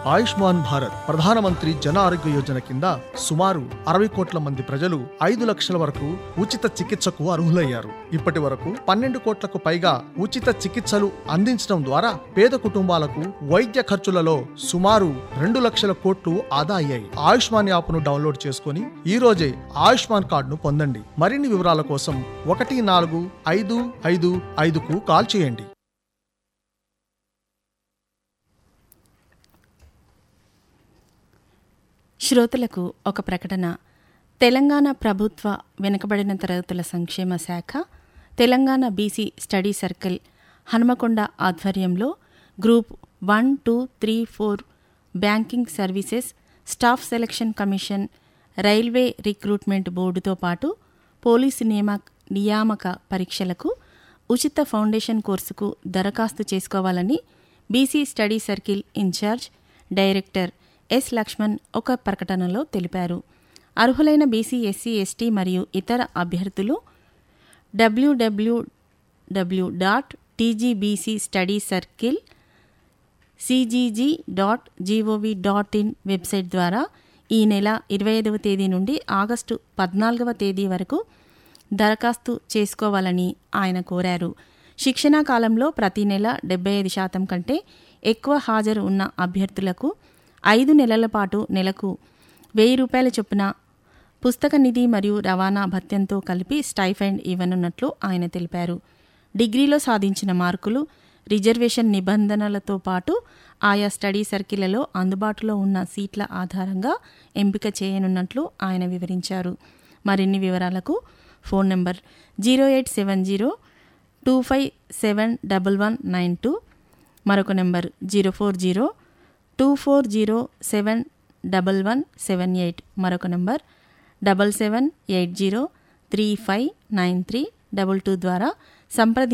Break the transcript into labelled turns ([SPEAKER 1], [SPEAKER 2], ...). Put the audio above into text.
[SPEAKER 1] ఆయుష్మాన్ భారత్ ప్రధానమంత్రి జన ఆరోగ్య యోజన కింద సుమారు అరవై కోట్ల మంది ప్రజలు ఐదు లక్షల వరకు ఉచిత చికిత్సకు అర్హులయ్యారు ఇప్పటి వరకు పన్నెండు కోట్లకు పైగా ఉచిత చికిత్సలు అందించడం ద్వారా పేద కుటుంబాలకు వైద్య ఖర్చులలో సుమారు రెండు లక్షల కోట్లు ఆదా అయ్యాయి ఆయుష్మాన్ యాప్ను డౌన్లోడ్ చేసుకుని ఈ రోజే ఆయుష్మాన్ కార్డును పొందండి మరిన్ని వివరాల కోసం ఒకటి నాలుగు ఐదు ఐదు ఐదుకు కాల్ చేయండి
[SPEAKER 2] శ్రోతలకు ఒక ప్రకటన తెలంగాణ ప్రభుత్వ వెనుకబడిన తరగతుల సంక్షేమ శాఖ Telangana BC study circle Hanumakonda ఆధ్వర్యంలో group one two three four banking services staff selection commission railway recruitment బోర్డుతో పాటు పోలీసు నియామ నియామక పరీక్షలకు ఉచిత ఫౌండేషన్ కోర్సుకు దరఖాస్తు చేసుకోవాలని BC study circle incharge director S Lakshman ఒక ప్రకటనలో తెలిపారు అర్హులైన బీసీ ఎస్సీ ఎస్టీ మరియు ఇతర అభ్యర్థులు WWW dot TGBC study circle CGG dot GOV dot in website ద్వారా ఈ నెల ఇరవై ఐదవ తేదీ నుండి ఆగస్టు పద్నాలుగవ తేదీ వరకు దరఖాస్తు చేసుకోవాలని ఆయన కోరారు శిక్షణా కాలంలో ప్రతి నెల డెబ్బై ఐదు శాతం కంటే ఎక్కువ హాజరు ఉన్న అభ్యర్థులకు ఐదు నెలల పాటు నెలకు వెయ్యి రూపాయల చొప్పున పుస్తక నిధి మరియు రవాణా భత్యంతో కలిపి స్టైఫండ్ ఇవ్వనున్నట్లు ఆయన తెలిపారు డిగ్రీలో సాధించిన మార్కులు రిజర్వేషన్ నిబంధనలతో పాటు ఆయా స్టడీ సర్కిళ్లలో అందుబాటులో ఉన్న సీట్ల ఆధారంగా ఎంపిక చేయనున్నట్లు ఆయన వివరించారు మరిన్ని వివరాలకు phone number zero eight seven zero two five seven double one nine two మరొక number zero four zero two four zero seven double one seven eight మరొక number double seven eight zero three five nine three double two ద్వారా సంప్రదించ